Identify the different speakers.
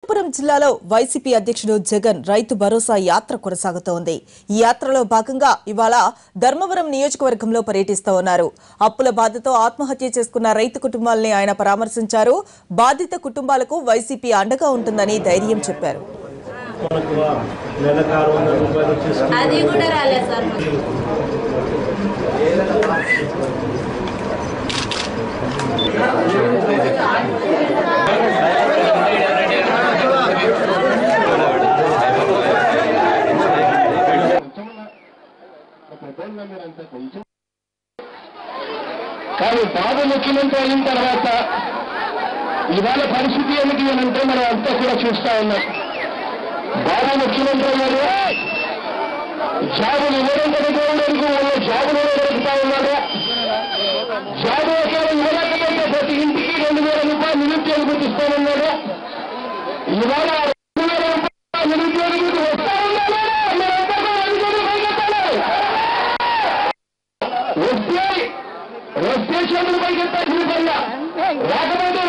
Speaker 1: అనంతపురం జిల్లాలో వైసీపీ అధ్యక్షుడు జగన్ రైతు భరోసా యాత్ర కొనసాగుతోంది ఈ యాత్రలో భాగంగా ఇవాళ ధర్మవరం నియోజకవర్గంలో పర్యటిస్తూ ఉన్నారు అప్పుల బాధతో ఆత్మహత్య చేసుకున్న రైతు కుటుంబాలని ఆయన పరామర్శించారు బాధిత కుటుంబాలకు వైసీపీ అండగా ఉంటుందని ధైర్యం చెప్పారు
Speaker 2: మనకు నెలకు ఆరు వందల రూపాయలు వచ్చేసి
Speaker 3: అది కూడా రాలేదు సార్ మాకు.
Speaker 4: కానీ బాబు ముఖ్యమంత్రి అయిన తర్వాత ఇవాళ పరిస్థితి ఏమిటి అని అంటే మనం అంతా కూడా చూస్తా ఉన్నాం బాబు ముఖ్యమంత్రి అయ్యారు జాబులు ఇవ్వడం కనుకోవడానికి ఉన్న జాబులు దొరుకుతా ఉన్నాడు జాబు ఒకవేళ ఇవ్వలేకపోతే ప్రతి ఇంటికి రెండు వేల రూపాయలు నిరుద్యోగ ఇస్తానన్నాడు ఇవాళ ఆ రెండు వేల రూపాయలు నిరుద్యోగ వస్తా ఉన్నాడా మీరంతా కూడా నిరుద్యోగ పైకెత్తాలి. వస్తే వస్తే చేతులు పైకెత్తాల్సిన పైన రాకపోతే